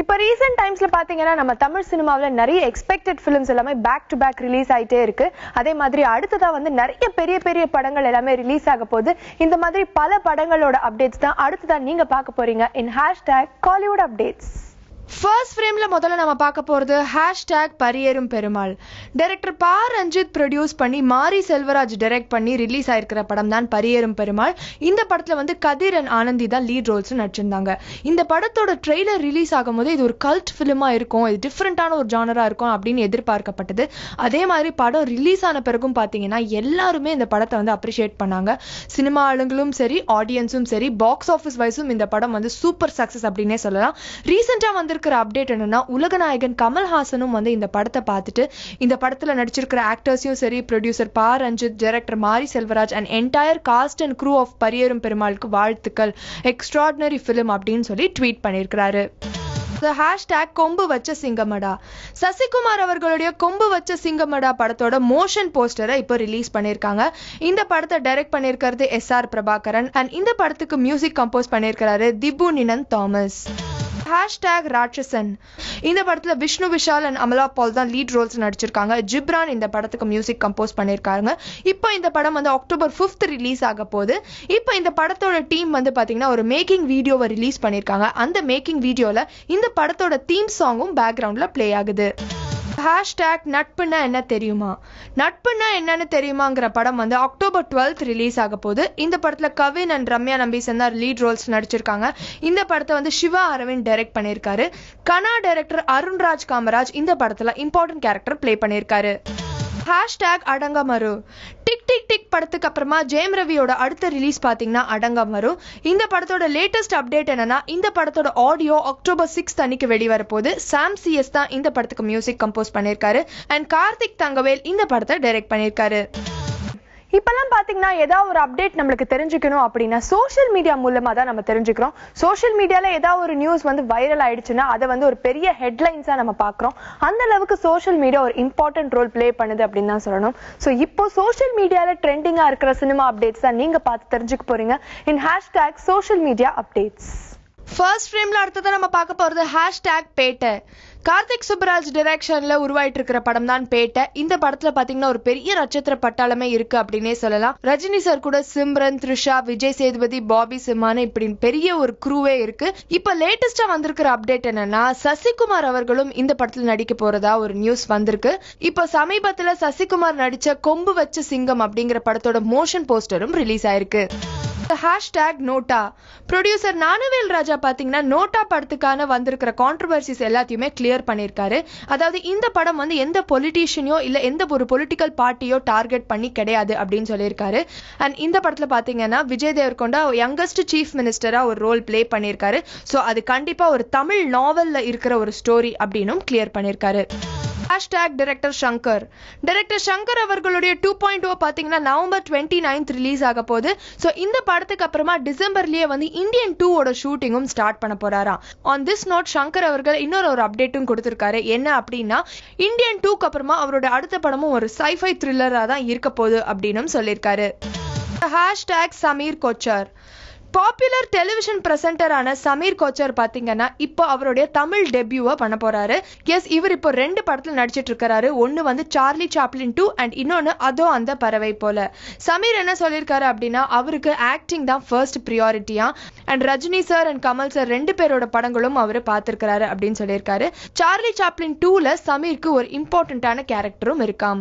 இப்போ ரீசெண்ட் டைம்ஸ்ல பாத்தீங்கன்னா நம்ம தமிழ் சினிமாவுல நிறைய எக்ஸ்பெக்டட் ஃபிலிம்ஸ் எல்லாமே பேக் டு பேக் ரிலீஸ் ஆயிட்டே இருக்கு அதே மாதிரி அடுத்ததா வந்து நிறைய பெரிய பெரிய படங்கள் எல்லாமே ரிலீஸ் ஆக போகுது இந்த மாதிரி பல படங்களோட அப்டேட்ஸ் தான் அடுத்ததா நீங்க பார்க்க போறீங்க in hashtag Kollywood updates first ஃப்ரேம்ல முதல்ல நம்ம பார்க்க போறது ஹேஷ்டேக் பரியேறும் பெருமாள் டைரக்டர் பா ரஞ்சித் ப்ரொடியூஸ் பண்ணி மாரி செல்வராஜ் டைரக்ட் பண்ணி ரிலீஸ் ஆயிருக்கிற படம் தான் பரியேறும் பெருமாள் இந்த படத்துல வந்து கதிர் அண்ட் ஆனந்தி தான் லீட் ரோல்ஸ் நடிச்சிருந்தாங்க இந்த படத்தோட ட்ரெய்லர் ரிலீஸ் ஆகும்போது இது ஒரு கல்ட் ஃபிலிமா இருக்கும் இது டிஃப்ரெண்டான ஒரு ஜானரா இருக்கும் அப்படின்னு எதிர்பார்க்கப்பட்டது அதே மாதிரி படம் ரிலீஸ் ஆன பிறகும் பார்த்தீங்கன்னா எல்லாருமே இந்த படத்தை வந்து அப்ரிஷியேட் பண்ணாங்க சினிமா ஆளுங்களும் சரி ஆடியன்ஸும் சரி பாக்ஸ் ஆஃபீஸ் வைஸும் இந்த படம் வந்து சூப்பர் சக்சஸ் அப்படின்னே சொல்லலாம் ரீசெண்டா வந்திருக்கிற அப்டேட் என்னன்னா உலகநாயகன் கமல்ஹாசனும் வந்து இந்த படத்தை பார்த்துட்டு இந்த படத்துல நடிச்சிருக்கிற ஆக்டர்ஸையும் சரி ப்ரொடியூசர் பா Ranjith director Mari Selvaraj and entire cast and crew of Pariyerum பெருமாளுக்கு வாழ்த்துக்கள் எக்ஸ்ட்ராடினரி ஃபிலிம் அப்படின்னு சொல்லி ட்வீட் பண்ணியிருக்கிறாரு ஹேஷ்டேக் கொம்பு வச்ச சிங்கமடா சசிகுமார் அவர்களுடைய கொம்பு வச்ச சிங்கமடா படத்தோட மோஷன் போஸ்டரை இப்போ ரிலீஸ் பண்ணியிருக்காங்க இந்த படத்தை டைரக்ட் பண்ணியிருக்கிறது எஸ் ஆர் பிரபாகரன் அண்ட் இந்த படத்துக்கு மியூசிக் கம்போஸ் பண்ணியிருக்கிறாரு திபு நினன் தாமஸ் ஹேஷ்டேக் ராட்சசன் இந்த படத்துல விஷ்ணு விஷால் அண்ட் அமலா பால் தான் லீட் ரோல்ஸ் நடிச்சிருக்காங்க ஜிப்ரான் இந்த படத்துக்கு மியூசிக் கம்போஸ் பண்ணியிருக்காங்க இப்போ இந்த படம் வந்து அக்டோபர் ஃபிஃப்த் ரிலீஸ் ஆக போகுது இப்போ இந்த படத்தோட டீம் வந்து பாத்தீங்கன்னா ஒரு மேக்கிங் வீடியோவை ரிலீஸ் பண்ணியிருக்காங்க அந்த மேக்கிங் வீடியோல இந்த படத்தோட தீம் சாங்கும் பேக்ரவுண்ட்ல ப்ளே ஆகுது ஹேஷ்டேக் நட்புன்னா என்ன தெரியுமா நட்புன்னா என்னன்னு தெரியுமாங்கிற படம் வந்து அக்டோபர் டுவெல்த் ரிலீஸ் ஆக போகுது இந்த படத்துல கவின் அண்ட் ரம்யா நம்பீசன் தான் லீட் ரோல்ஸ் நடிச்சிருக்காங்க இந்த படத்தை வந்து சிவா அரவிந்த் டைரக்ட் பண்ணியிருக்காரு கனா டைரக்டர் அருண்ராஜ் காமராஜ் இந்த படத்துல இம்பார்ட்டன்ட் கேரக்டர் ப்ளே பண்ணியிருக்காரு hashtag Adangamaru tick tick tick படத்துக்கு அப்புறமா ஜெயம் ரவியோட அடுத்த ரிலீஸ் பார்த்தீங்கன்னா அடங்கமரு இந்த படத்தோட லேட்டஸ்ட் அப்டேட் என்னன்னா இந்த படத்தோட ஆடியோ அக்டோபர் சிக்ஸ்த் அன்னைக்கு வெளிவர போது சாம் சிஎஸ் தான் இந்த படத்துக்கு மியூசிக் கம்போஸ் பண்ணியிருக்காரு அண்ட் கார்த்திக் தங்கவேல் இந்த படத்தை டைரக்ட் பண்ணியிருக்காரு இப்பெல்லாம் பாத்தீங்கன்னா ஏதாவது ஒரு அப்டேட் நம்மளுக்கு தெரிஞ்சுக்கணும் அப்படின்னா சோஷியல் மீடியா மூலமா தான் நம்ம தெரிஞ்சுக்கிறோம் சோஷியல் மீடியால ஏதாவது ஒரு நியூஸ் வந்து வைரல் ஆயிடுச்சுன்னா அதை வந்து ஒரு பெரிய ஹெட்லைன்ஸா நம்ம பாக்குறோம் அந்த அளவுக்கு சோஷியல் மீடியா ஒரு இம்பார்ட்டன்ட் ரோல் ப்ளே பண்ணுது அப்படின்னு தான் சொல்லணும் ஸோ இப்போ சோஷியல் மீடியால ட்ரெண்டிங்கா இருக்கிற சினிமா அப்டேட்ஸ் தான் நீங்க பார்த்து தெரிஞ்சுக்க போறீங்க in hashtag social media updates first ஃப்ரேம்ல அடுத்தது நம்ம பார்க்க போறது ஹேஷ்டேக் பேட்டை கார்த்திக் சுப்பராஜ் டைரக்ஷன்ல உருவாயிட்டு இருக்கிற படம் தான் பேட்டை இந்த படத்துல பாத்தீங்கன்னா ஒரு பெரிய நட்சத்திர பட்டாளமே இருக்கு அப்படின்னே சொல்லலாம் ரஜினி சார் கூட சிம்ரன் த்ரிஷா விஜய் சேதுபதி பாபி சிம்மானு இப்படி பெரிய ஒரு குரூவே இருக்கு இப்ப லேட்டஸ்டா வந்திருக்கிற அப்டேட் என்னன்னா சசிகுமார் அவர்களும் இந்த படத்துல நடிக்க போறதா ஒரு நியூஸ் வந்திருக்கு இப்ப சமீபத்துல சசிகுமார் நடிச்ச கொம்பு வச்ச சிங்கம் அப்படிங்கிற படத்தோட மோஷன் போஸ்டரும் ரிலீஸ் ஆயிருக்கு hashtag NOTA producer Gnanavel Raja பார்த்தீங்கன்னா நோட்டா படத்துக்கான வந்திருக்கிற கான்ட்ரவர்சிஸ் எல்லாத்தையுமே கிளியர் பண்ணியிருக்காரு அதாவது இந்த படம் வந்து எந்த பொலிட்டீஷியனோ இல்லை எந்த ஒரு பொலிட்டிக்கல் பார்ட்டியோ டார்கெட் பண்ணி கிடையாது அப்படின்னு சொல்லியிருக்காரு அண்ட் இந்த படத்தில் பார்த்தீங்கன்னா விஜய் தேவர்கொண்டா யங்கஸ்ட் சீஃப் மினிஸ்டராக ஒரு ரோல் ப்ளே பண்ணியிருக்காரு ஸோ அது கண்டிப்பாக ஒரு தமிழ் நாவலில் இருக்கிற ஒரு ஸ்டோரி அப்படின்னும் கிளியர் பண்ணியிருக்காரு hashtag director Shankar director Shankar அவர்களுடைய டூ பாயிண்ட் ஓ பார்த்தீங்கன்னா நவம்பர் டுவெண்ட்டி நைன்த் ரிலீஸ் ஆக போகுது ஸோ இந்த படத்துக்கு அப்புறமா டிசம்பர்லயே வந்து இந்தியன் டூவோட ஷூட்டிங்கும் ஸ்டார்ட் பண்ண போறாராம் ஆன் திஸ் நோட் சங்கர் அவர்கள் இன்னொரு ஒரு அப்டேட்டும் கொடுத்திருக்காரு என்ன அப்படின்னா இந்தியன் டூக்கு அப்புறமா அவரோட அடுத்த படமும் ஒரு சைஃபை த்ரில்லராக தான் இருக்க போகுது அப்படின்னும் சொல்லியிருக்காரு hashtag Sameer Kochhar popular television பிரசன்டரான சமீர் கோச்சர் பார்த்தீங்கன்னா இப்போ அவருடைய தமிழ் டெபியூவை பண்ண போறாரு எஸ் இவர் இப்போ ரெண்டு படத்தில் நடிச்சிட்டு இருக்காரு ஒன்று வந்து சார்லி சாப்ளின் டூ அண்ட் இன்னொன்று அதோ அந்த பறவை போல சமீர் என்ன சொல்லியிருக்காரு அப்படின்னா அவருக்கு ஆக்டிங் தான் ஃபர்ஸ்ட் ப்ரியாரிட்டியா and Rajini sir and Kamal sir ரெண்டு பேரோட படங்களும் அவர் பார்த்துருக்கிறாரு அப்படின்னு சொல்லியிருக்காரு சார்லி சாப்ளின் டூல சமீருக்கு ஒரு இம்பார்ட்டண்ட்டான கேரக்டரும் இருக்காம்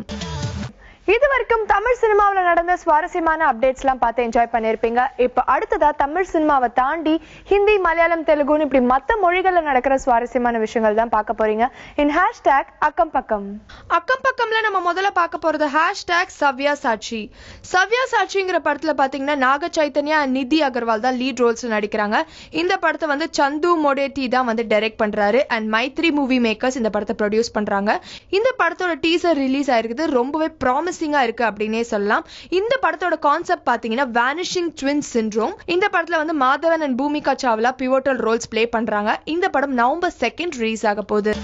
இது வரைக்கும் தமிழ் சினிமாவில் நடந்த சுவாரஸ்யமான அப்டேட்ஸ் எல்லாம் பார்த்து என்ஜாய் பண்ணியிருப்பீங்க இப்போ அடுத்ததா தமிழ் சினிமாவை தாண்டி ஹிந்தி மலையாளம் தெலுங்குன்னு இப்படி மற்ற மொழிகளில் நடக்கிற சுவாரஸ்யமான விஷயங்கள் தான் பார்க்க போறீங்க இன் ஹேஷ்டேக் அக்கம் பக்கம் அக்கம் பக்கம்ல நம்ம முதல்ல பார்க்க போறது ஹேஷ்டேக் சவ்யா சாட்சி சவ்யா சாட்சிங்கிற படத்துல பாத்தீங்கன்னா நாக சைத்தன்யா and நிதி அகர்வால் தான் லீட் ரோல்ஸ் நடிக்கிறாங்க இந்த படத்தை வந்து சந்து மொடேட்டி தான் வந்து டைரக்ட் பண்றாரு அண்ட் மைத்ரி மூவி மேக்கர்ஸ் இந்த படத்தை ப்ரொடியூஸ் பண்றாங்க இந்த படத்தோட டீசர் ரிலீஸ் ஆயிருக்குது ரொம்பவே ப்ராமிசிங்கா இருக்கு அப்படின்னே சொல்லலாம் இந்த படத்தோட கான்செப்ட் பாத்தீங்கன்னா வேனிஷிங் ட்வின்ஸ் சிண்ட்ரோம் இந்த படத்துல வந்து Madhavan and Bhumika Chawla pivotal roles play பண்றாங்க இந்த படம் நவம்பர் செகண்ட் ரிலீஸ் ஆக போகுது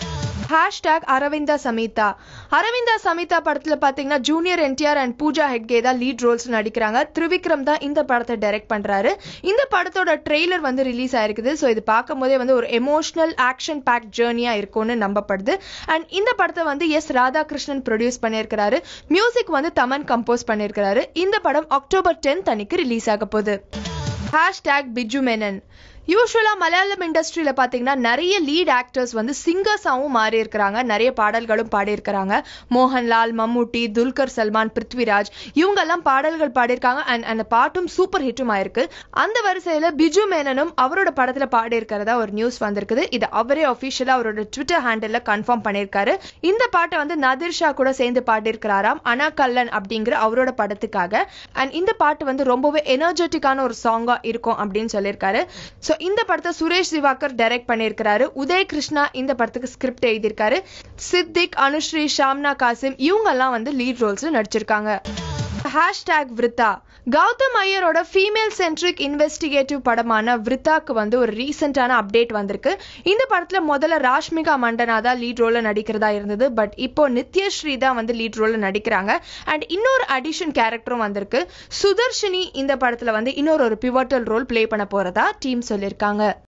ஹேஷ்டாக் அரவிந்தா சமீதா அரவிந்தா சமீதா படத்துல பாத்தீங்கன்னா ஜூனியர் என்டிஆர் அண்ட் பூஜா ஹெட்கே தான் லீட் ரோல்ஸ் நடிக்கிறாங்க திரிவிக்ரம் தான் இந்த படத்தை டைரக்ட் பண்றாரு இந்த படத்தோட ட்ரெய்லர் வந்து ரிலீஸ் ஆயிருக்குது ஸோ இது பார்க்கும் போதே வந்து ஒரு எமோஷனல் ஆக்ஷன் பேக் ஜேர்னியா இருக்கும்னு நம்பப்படுது அண்ட் இந்த படத்தை வந்து எஸ் ராதாகிருஷ்ணன் ப்ரொடியூஸ் பண்ணியிருக்கிறாரு மியூசிக் வந்து தமன் கம்போஸ் பண்ணியிருக்கிறாரு இந்த படம் அக்டோபர் டென்த் அன்னைக்கு ரிலீஸ் ஆக போகுது ஹேஷ்டாக் பிஜு மேனன் யூஸ்வலாக மலையாளம் இண்டஸ்ட்ரியில் பார்த்தீங்கன்னா நிறைய லீட் ஆக்டர்ஸ் வந்து சிங்கர்ஸாகவும் மாறி இருக்கிறாங்க நிறைய பாடல்களும் பாடியிருக்கிறாங்க மோகன்லால் மம்முட்டி துல்கர் சல்மான் பிருத்விராஜ் இவங்கெல்லாம் பாடல்கள் பாடியிருக்காங்க அண்ட் அந்த பாட்டும் சூப்பர் ஹிட்டும் ஆயிருக்கு அந்த வரிசையில் பிஜு மேனனும் அவரோட படத்தில் பாடியிருக்கிறதா ஒரு நியூஸ் வந்திருக்குது இது அவரே அஃபிஷியலாக அவரோட ட்விட்டர் ஹேண்டில் கன்ஃபார்ம் பண்ணியிருக்காரு இந்த பாட்டை வந்து நதிர் ஷா கூட சேர்ந்து பாடியிருக்கிறாராம் அனா கல்லன் அப்படிங்கிற அவரோட படத்துக்காக அண்ட் இந்த பாட்டு வந்து ரொம்பவே எனர்ஜெட்டிக்கான ஒரு சாங்கா இருக்கும் அப்படின்னு சொல்லியிருக்காரு ஸோ இந்த படத்தை சுரேஷ் திவாகர் டைரக்ட் பண்ணியிருக்கிறாரு உதய் கிருஷ்ணா இந்த படத்துக்கு ஸ்கிரிப்ட் எழுதியிருக்காரு சித்திக் அனுஸ்ரீ ஷாம்னா காசிம் இவங்கெல்லாம் வந்து லீட் ரோல்ஸ்ல நடிச்சிருக்காங்க ஹேஷ்டாக் விருத்தா கௌதம் ஐயரோட ஃபீமேல் சென்ட்ரிக் இன்வெஸ்டிகேட்டிவ் படமான விருத்தாக்கு வந்து ஒரு ரீசெண்டான அப்டேட் வந்திருக்கு இந்த படத்துல முதல்ல ராஷ்மிகா மண்டனா தான் லீட் ரோல்ல நடிக்கிறதா இருந்தது பட் இப்போ நித்யஸ்ரீ தான் வந்து லீட் ரோல்ல நடிக்கிறாங்க அண்ட் இன்னொரு அடிஷன் கேரக்டரும் வந்திருக்கு சுதர்ஷினி இந்த படத்துல வந்து இன்னொரு ஒரு பிவட்டல் ரோல் ப்ளே பண்ண போறதா டீம் சொல்லியிருக்காங்க